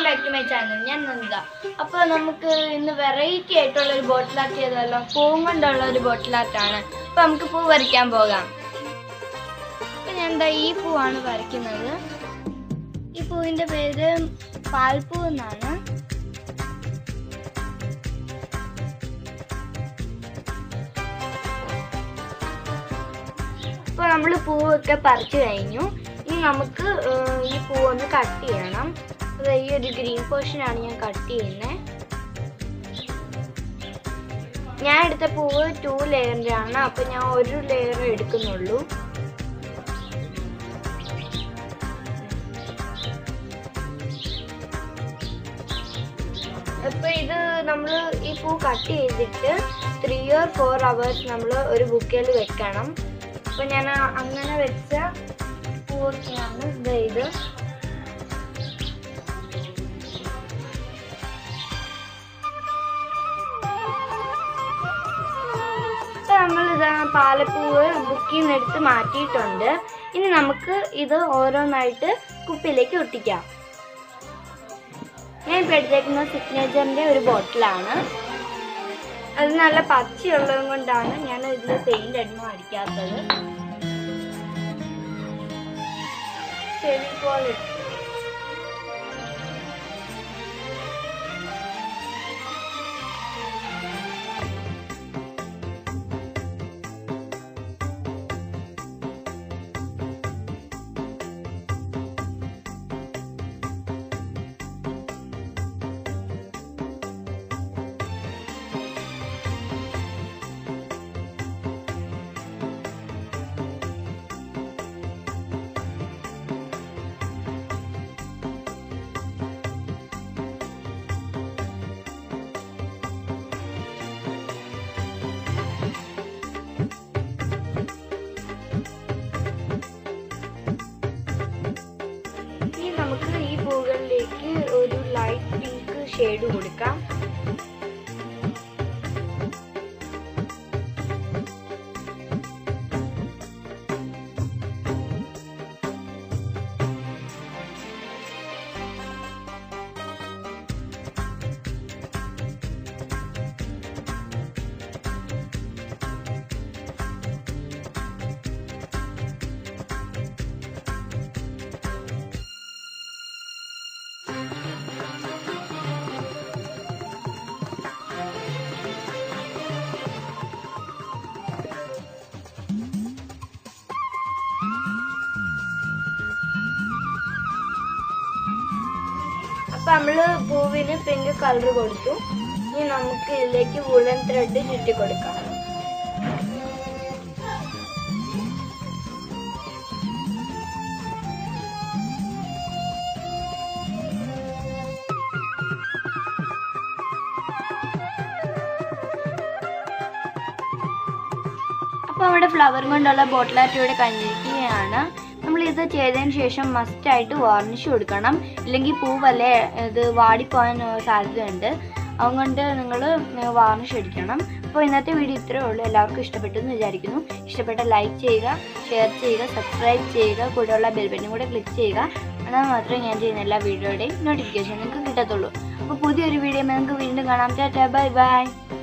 back to my channel ഞാൻ നന്ദിത അപ്പോൾ നമുക്ക് ഇന്ന് വെറൈറ്റി ആയിട്ടുള്ള ഒരു ബോട്ടിൽ ആർട്ട് ചെയ്തല്ലോ പൂവും കൊണ്ടുള്ള ഒരു ബോട്ടിൽ ആർട്ടാണ് അപ്പോൾ നമുക്ക് പൂ വരയ്ക്കാൻ പോകാം അപ്പോൾ ഞാൻ എന്താ ഈ പൂവാണ് വരയ്ക്കുന്നത് ഈ പൂവിൻ്റെ പേര് പാൽപ്പൂ എന്നാണ് ഇപ്പോൾ നമ്മൾ പൂവൊക്കെ പറിച്ചു കഴിഞ്ഞു ഇനി നമുക്ക് ഏഹ്, ഈ പൂവൊന്ന് കട്ട് ചെയ്യണം അത് ഈ ഒരു ഗ്രീൻ പോർഷനാണ് ഞാൻ കട്ട് ചെയ്യുന്നത് ഞാൻ എടുത്ത പൂവ് ടു ലെയറിൻ്റെ ആണ് അപ്പോൾ ഞാൻ ഒരു ലെയർ എടുക്കുന്നുള്ളൂ അപ്പോൾ ഇത് നമ്മൾ ഈ പൂ കട്ട് ചെയ്തിട്ട് ത്രീ ഓർ ഫോർ അവേഴ്സ് നമ്മൾ ഒരു ബുക്കിൽ വെക്കണം അപ്പോൾ ഞാൻ ആ- അങ്ങനെ വെച്ച പൂവൊക്കെയാണ് ഇത് ഇത് ഇപ്പൊ നമ്മൾ ഇത് പാലപ്പൂവ് ബുക്കിൽ നിന്ന് എടുത്ത് മാറ്റിയിട്ടുണ്ട് ഇനി നമുക്ക് ഇത് ഓരോന്നായിട്ട് കുപ്പിയിലേക്ക് ഒട്ടിക്കാം ഞാൻ ഇപ്പോൾ എടുത്തേക്കുന്ന സിഗ്നേച്ചറിൻ്റെ ഒരു ബോട്ടിലാണ് അത് നല്ല പച്ചയുള്ളത് കൊണ്ടാണ് ഞാൻ ഇതിൽ പെയിന്റ് ഒന്നും അടിക്കാത്തത് ഫെവിക്കോൾ ഇട്ടു ഇനി നമുക്ക് ഈ പൂകളിലേക്ക് ഒരു ലൈറ്റ് പിങ്ക് ഷെയ്ഡ് കൊടുക്കാം അപ്പൊ നമ്മള് പൂവിന് പിങ്ക് കളർ കൊടുത്തു ഇനി നമുക്ക് ഇതിലേക്ക് വുളൻ ത്രെഡ് ചുറ്റി കൊടുക്കാം അപ്പോൾ നമ്മുടെ ഫ്ലവർ കൊണ്ടുള്ള ബോട്ടിൽ ആർട്ട് ഇവിടെ കഴിഞ്ഞിരിക്കുകയാണ് നമ്മൾ ഇത് ചെയ്തതിന് ശേഷം മസ്റ്റായിട്ട് വാർണിഷ് കൊടുക്കണം ഇല്ലെങ്കിൽ പൂവല്ലേ ഇത് വാടിപ്പോകാൻ സാധ്യതയുണ്ട് അതുകൊണ്ട് നിങ്ങൾ വാർണിഷ് അടിക്കണം അപ്പോൾ ഇന്നത്തെ വീഡിയോ ഇത്രയേ ഉള്ളൂ എല്ലാവർക്കും ഇഷ്ടപ്പെട്ടു എന്ന് വിചാരിക്കുന്നു ഇഷ്ടപ്പെട്ട ലൈക്ക് ചെയ്യുക ഷെയർ ചെയ്യുക സബ്സ്ക്രൈബ് ചെയ്യുക കൂടെയുള്ള ബെൽ ബട്ടനും കൂടെ ക്ലിക്ക് ചെയ്യുക എന്നാൽ മാത്രമേ ഞാൻ ചെയ്യുന്ന എല്ലാ വീഡിയോയുടെയും നോട്ടിഫിക്കേഷൻ നിങ്ങൾക്ക് കിട്ടത്തുള്ളൂ അപ്പോൾ പുതിയൊരു വീഡിയോ നിങ്ങൾക്ക് വീണ്ടും കാണാം ടാറ്റാ ബൈ ബൈ